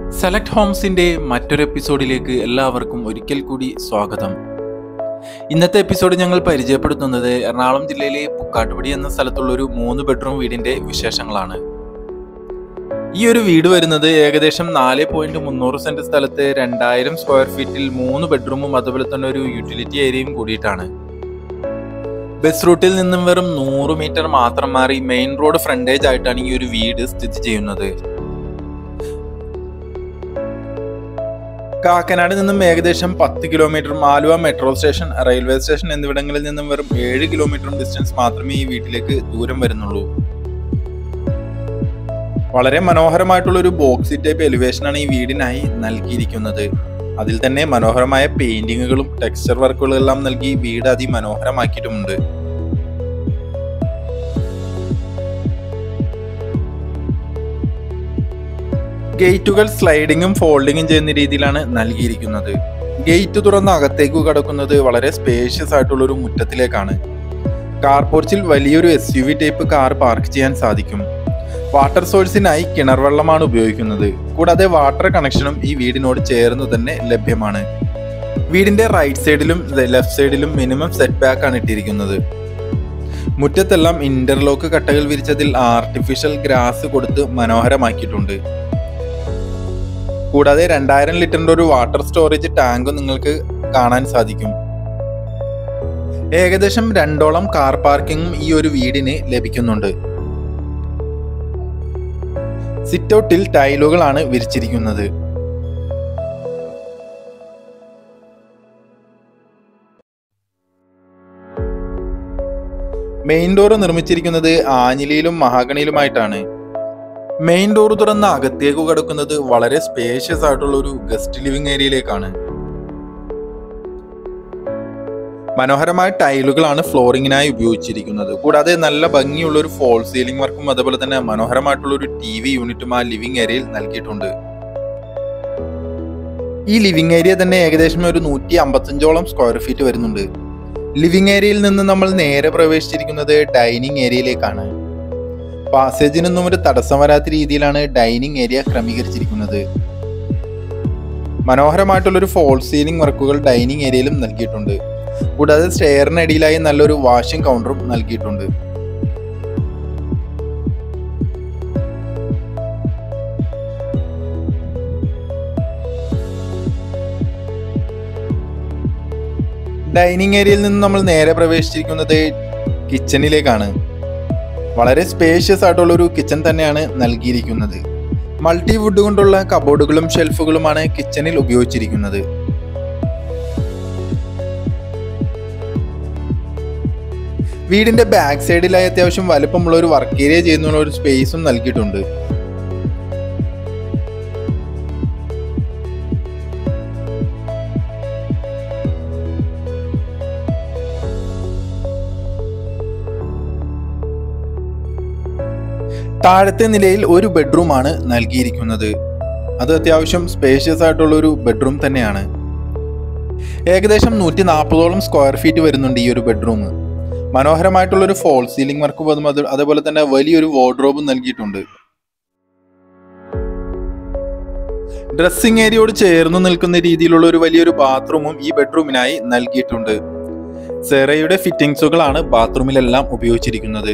select ഹോംസിന്റെ മറ്റൊരു എപ്പിസോഡിലേക്ക് എല്ലാവർക്കും ഒരിക്കൽ കൂടി സ്വാഗതം ഇന്നത്തെ എപ്പിസോഡ് ഞങ്ങൾ പരിചയപ്പെടുത്തുന്നത് എറണാകുളം ജില്ലയിലെ പുക്കാട്ടുപടി എന്ന സ്ഥലത്തുള്ള ഒരു മൂന്ന് ബെഡ്റൂം വീടിന്റെ വിശേഷങ്ങളാണ് ഈ ഒരു വീട് വരുന്നത് ഏകദേശം നാല് പോയിന്റ് മുന്നൂറ് സെന്റ് സ്ഥലത്ത് രണ്ടായിരം സ്ക്വയർ ഫീറ്റിൽ മൂന്ന് ബെഡ്റൂമും അതുപോലെ തന്നെ ഒരു യൂട്ടിലിറ്റി ഏരിയയും കൂടിയിട്ടാണ് ബസ് റൂട്ടിൽ നിന്നും വെറും നൂറ് മീറ്റർ മാത്രം മാറി മെയിൻ റോഡ് ഫ്രണ്ടേജ് ആയിട്ടാണ് ഈ ഒരു വീട് സ്ഥിതി ചെയ്യുന്നത് കാക്കനാട് നിന്നും ഏകദേശം പത്ത് kilometre Aluva metro station railway station എന്നിവിടങ്ങളിൽ നിന്നും വെറും ഏഴ് കിലോമീറ്ററും ഡിസ്റ്റൻസ് മാത്രമേ ഈ വീട്ടിലേക്ക് ദൂരം വരുന്നുള്ളൂ വളരെ മനോഹരമായിട്ടുള്ള ഒരു ബോക്സി ടൈപ്പ് എലിവേഷനാണ് ഈ വീടിനായി നൽകിയിരിക്കുന്നത് അതിൽ തന്നെ മനോഹരമായ പെയിന്റിങ്ങുകളും ടെക്സ്ചർ വർക്കുകളും എല്ലാം നൽകി വീട് അതിമനോഹരമാക്കിയിട്ടുമുണ്ട് ഗേറ്റുകൾ സ്ലൈഡിങ്ങും ഫോൾഡിങ്ങും ചെയ്യുന്ന രീതിയിലാണ് നൽകിയിരിക്കുന്നത് ഗേറ്റ് തുറന്ന് അകത്തേക്ക് കടക്കുന്നത് വളരെ സ്പേഷ്യസ് ആയിട്ടുള്ള ഒരു മുറ്റത്തിലേക്കാണ് കാർ പോർച്ചിൽ വലിയൊരു S U V type car park ചെയ്യാൻ സാധിക്കും വാട്ടർ സോഴ്സിനായി കിണർ വെള്ളമാണ് ഉപയോഗിക്കുന്നത് കൂടാതെ വാട്ടർ കണക്ഷനും ഈ വീടിനോട് ചേർന്ന് തന്നെ ലഭ്യമാണ് വീടിന്റെ റൈറ്റ് സൈഡിലും ലെഫ്റ്റ് സൈഡിലും മിനിമം സെറ്റ് ബാക്ക് ആണ് ഇട്ടിരിക്കുന്നത് മുറ്റത്തെല്ലാം ഇന്റർലോക്ക് കട്ടകൾ വിരിച്ചതിൽ ആർട്ടിഫിഷ്യൽ ഗ്രാസ് കൊടുത്ത് മനോഹരമാക്കിയിട്ടുണ്ട് കൂടാതെ രണ്ടായിരം ലിറ്ററിന്റെ ഒരു വാട്ടർ സ്റ്റോറേജ് ടാങ്കും നിങ്ങൾക്ക് കാണാൻ സാധിക്കും ഏകദേശം രണ്ടോളം കാർ പാർക്കിംഗും ഈ ഒരു വീടിന് ലഭിക്കുന്നുണ്ട് സിറ്റൗട്ടിൽ ടൈലുകളാണ് വിരിച്ചിരിക്കുന്നത് മെയിൻ ഡോർ നിർമ്മിച്ചിരിക്കുന്നത് ആഞ്ഞിലിയിലും മഹാഗണിയിലുമായിട്ടാണ് മെയിൻ ഡോർ തുറന്ന് അകത്തേക്ക് കടക്കുന്നത് വളരെ സ്പേഷ്യസ് ആയിട്ടുള്ള ഒരു ഗസ്റ്റ് ലിവിംഗ് ഏരിയയിലേക്കാണ് മനോഹരമായ ടൈലുകളാണ് ഫ്ലോറിങ്ങിനായി ഉപയോഗിച്ചിരിക്കുന്നത് കൂടാതെ നല്ല ഭംഗിയുള്ള ഒരു ഫോൾ സീലിംഗ് വർക്കും അതുപോലെ തന്നെ മനോഹരമായിട്ടുള്ള ഒരു ടി വി യൂണിറ്റും ആ ലിവിംഗ് ഏരിയയിൽ നൽകിയിട്ടുണ്ട് ഈ ലിവിംഗ് ഏരിയ തന്നെ ഏകദേശം ഒരു നൂറ്റി അമ്പത്തഞ്ചോളം സ്ക്വയർ ഫീറ്റ് വരുന്നുണ്ട് ലിവിംഗ് ഏരിയയിൽ നിന്ന് നമ്മൾ നേരെ പ്രവേശിച്ചിരിക്കുന്നത് ഡൈനിങ് ഏരിയയിലേക്കാണ് പാസേജിനൊന്നും ഒരു തടസ്സം വരാത്ത രീതിയിലാണ് ഡൈനിങ് ഏരിയ ക്രമീകരിച്ചിരിക്കുന്നത് മനോഹരമായിട്ടുള്ളൊരു ഫോൾ സീലിംഗ് വർക്കുകൾ ഡൈനിങ് ഏരിയയിലും നൽകിയിട്ടുണ്ട് കൂടാതെ സ്റ്റെയറിനടിയിലായി നല്ലൊരു വാഷിംഗ് കൗണ്ടറും നൽകിയിട്ടുണ്ട് ഡൈനിങ് ഏരിയയിൽ നിന്ന് നമ്മൾ നേരെ പ്രവേശിച്ചിരിക്കുന്നത് കിച്ചണിലേക്കാണ് വളരെ സ്പേഷ്യസ് ആയിട്ടുള്ള ഒരു കിച്ചൺ തന്നെയാണ് നൽകിയിരിക്കുന്നത് മൾട്ടി വുഡ് കൊണ്ടുള്ള കബോർഡുകളും ഷെൽഫുകളുമാണ് കിച്ചണിൽ ഉപയോഗിച്ചിരിക്കുന്നത് വീടിന്റെ ബാക്ക് സൈഡിലായി അത്യാവശ്യം വലുപ്പമുള്ള ഒരു വർക്ക് ഏരിയ ചെയ്യുന്നുള്ള ഒരു സ്പേസും നൽകിയിട്ടുണ്ട് താഴത്തെ നിലയിൽ ഒരു ബെഡ്റൂം ആണ് നൽകിയിരിക്കുന്നത് അത് അത്യാവശ്യം സ്പേഷ്യസ് ആയിട്ടുള്ള ഒരു ബെഡ്റൂം തന്നെയാണ് ഏകദേശം നൂറ്റി നാൽപ്പതോളം സ്ക്വയർ ഫീറ്റ് വരുന്നുണ്ട് ഈ ഒരു ബെഡ്റൂം മനോഹരമായിട്ടുള്ള ഒരു ഫോൾ സീലിംഗ് വർക്കും അത് അതുപോലെ തന്നെ വലിയൊരു വാർഡ്രോബും നൽകിയിട്ടുണ്ട് ഡ്രസ്സിംഗ് ഏരിയയോട് ചേർന്ന് നിൽക്കുന്ന രീതിയിലുള്ള ഒരു വലിയൊരു ബാത്റൂമും ഈ ബെഡ്റൂമിനായി നൽകിയിട്ടുണ്ട് സെറയുടെ ഫിറ്റിംഗ്സുകളാണ് ബാത്റൂമിലെല്ലാം ഉപയോഗിച്ചിരിക്കുന്നത്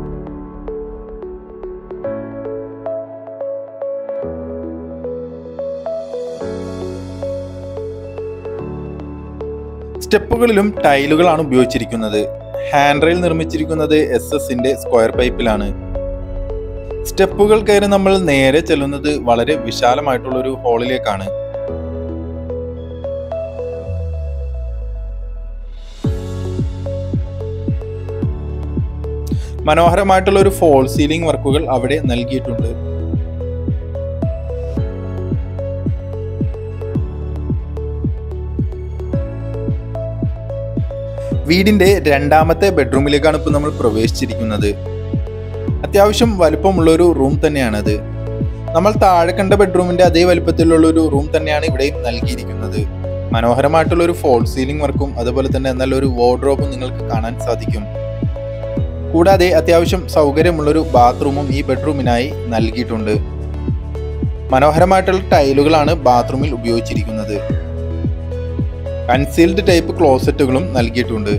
സ്റ്റെപ്പുകളിലും ടൈലുകളാണ് ഉപയോഗിച്ചിരിക്കുന്നത് ഹാൻഡ് റെയിൽ നിർമ്മിച്ചിരിക്കുന്നത് എസ് എസിന്റെ സ്ക്വയർ പൈപ്പിലാണ് സ്റ്റെപ്പുകൾ കയറി നമ്മൾ നേരെ ചെല്ലുന്നത് വളരെ വിശാലമായിട്ടുള്ള ഒരു ഹാളിലേക്കാണ് മനോഹരമായിട്ടുള്ള ഒരു ഫോൾ സീലിംഗ് വർക്കുകൾ അവിടെ നൽകിയിട്ടുണ്ട് വീടിന്റെ രണ്ടാമത്തെ ബെഡ്റൂമിലേക്കാണ് ഇപ്പോൾ നമ്മൾ പ്രവേശിച്ചിരിക്കുന്നത് അത്യാവശ്യം വലുപ്പമുള്ള ഒരു റൂം തന്നെയാണത് നമ്മൾ താഴെ കണ്ട ബെഡ്റൂമിന്റെ അതേ വലുപ്പത്തിലുള്ള ഒരു റൂം തന്നെയാണ് ഇവിടെയും നൽകിയിരിക്കുന്നത് മനോഹരമായിട്ടുള്ള ഒരു ഫോൾ സീലിംഗ് വർക്കും അതുപോലെ തന്നെ നല്ലൊരു വാർഡ്രോബും നിങ്ങൾക്ക് കാണാൻ സാധിക്കും കൂടാതെ അത്യാവശ്യം സൗകര്യമുള്ളൊരു ബാത്റൂമും ഈ ബെഡ്റൂമിനായി നൽകിയിട്ടുണ്ട് മനോഹരമായിട്ടുള്ള ടൈലുകളാണ് ബാത്റൂമിൽ ഉപയോഗിച്ചിരിക്കുന്നത് കൺസീൽഡ് ടൈപ്പ് ക്ലോസറ്റുകളും നൽകിയിട്ടുണ്ട്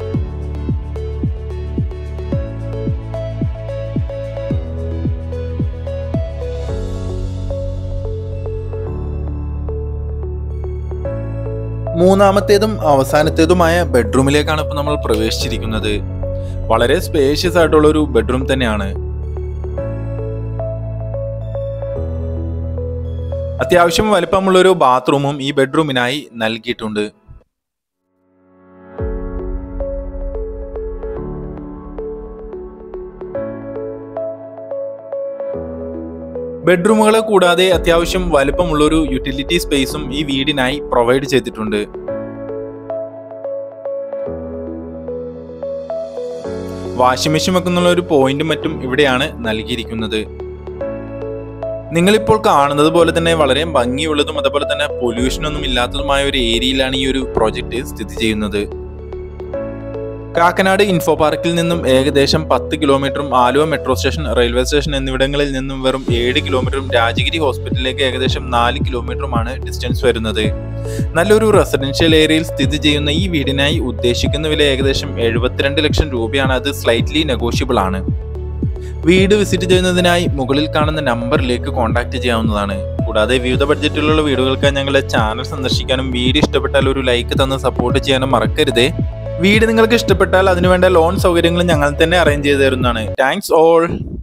മൂന്നാമത്തേതും അവസാനത്തേതുമായ ബെഡ്റൂമിലേക്കാണ് ഇപ്പോൾ നമ്മൾ പ്രവേശിച്ചിരിക്കുന്നത് വളരെ സ്പേഷ്യസ് ആയിട്ടുള്ള ഒരു ബെഡ്റൂം തന്നെയാണ് അത്യാവശ്യം വലിപ്പമുള്ള ഒരു ബാത്റൂമും ഈ ബെഡ്റൂമിനായി നൽകിയിട്ടുണ്ട് ബെഡ്റൂമുകളെ കൂടാതെ അത്യാവശ്യം വലുപ്പമുള്ള ഒരു യൂട്ടിലിറ്റി സ്പേസും ഈ വീടിനായി പ്രൊവൈഡ് ചെയ്തിട്ടുണ്ട് വാഷിംഗ് മെഷീൻ വെക്കുന്നുള്ള ഒരു പോയിന്റും മറ്റും ഇവിടെയാണ് നൽകിയിരിക്കുന്നത് നിങ്ങളിപ്പോൾ കാണുന്നത് പോലെ തന്നെ വളരെ ഭംഗിയുള്ളതും അതുപോലെ തന്നെ പൊല്യൂഷൻ ഒന്നും ഇല്ലാത്തതുമായ ഒരു ഏരിയയിലാണ് ഈ ഒരു പ്രോജക്റ്റ് സ്ഥിതി ചെയ്യുന്നത് കാക്കനാട് ഇൻഫോ പാർക്കിൽ നിന്നും ഏകദേശം പത്ത് കിലോമീറ്ററും Aluva metro station railway station എന്നിവിടങ്ങളിൽ നിന്നും വെറും ഏഴ് കിലോമീറ്ററും രാജഗിരി ഹോസ്പിറ്റലിലേക്ക് ഏകദേശം നാല് കിലോമീറ്ററുമാണ് ഡിസ്റ്റൻസ് വരുന്നത് നല്ലൊരു റെസിഡൻഷ്യൽ ഏരിയയിൽ സ്ഥിതി ചെയ്യുന്ന ഈ വീടിനായി ഉദ്ദേശിക്കുന്ന വില ഏകദേശം എഴുപത്തിരണ്ട് ലക്ഷം രൂപയാണ് അത് സ്ലൈറ്റ്ലി നെഗോഷ്യബിൾ ആണ് വീട് വിസിറ്റ് ചെയ്യുന്നതിനായി മുകളിൽ കാണുന്ന നമ്പറിലേക്ക് കോൺടാക്ട് ചെയ്യാവുന്നതാണ് കൂടാതെ വിവിധ ബഡ്ജറ്റിലുള്ള വീടുകൾക്ക് ഞങ്ങളുടെ ചാനൽ സന്ദർശിക്കാനും വീഡിയോ ഇഷ്ടപ്പെട്ടാൽ ഒരു ലൈക്ക് തന്ന് സപ്പോർട്ട് ചെയ്യാനും മറക്കരുതേ വീട് നിങ്ങൾക്ക് ഇഷ്ടപ്പെട്ടാൽ അതിനുവേണ്ട ലോൺ സൗകര്യങ്ങൾ ഞങ്ങൾ തന്നെ അറേഞ്ച് ചെയ്തു തരുന്നതാണ് താങ്ക്സ് ഓൾ